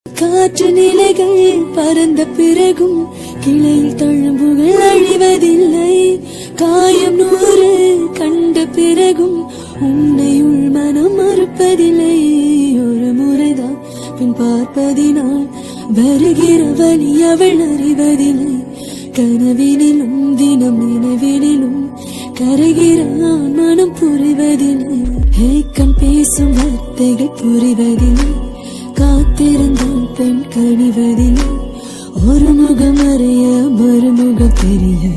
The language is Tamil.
காற்று நிலைகள் பறந்த பிறகும் கிளையில் தழும்புகள் அழிவதில்லை காயம் நூறு கண்ட பிறகும் உன்னை உள் மனம் மறுப்பதில்லை ஒரு முறைதான் பின் பார்ப்பதினால் வருகிற வழி அவள் அறிவதில்லை கனவினிலும் தினம் நினைவினிலும் கரைகிற நான் மனம் புரிவதில்லை ஏக்கம் பேசும் வார்த்தைகள் புரிவதில்லை காத்திருந்தால் பெண் கழிவதில்லை ஒரு முகம் அறிய மறுமுகம் தெரிய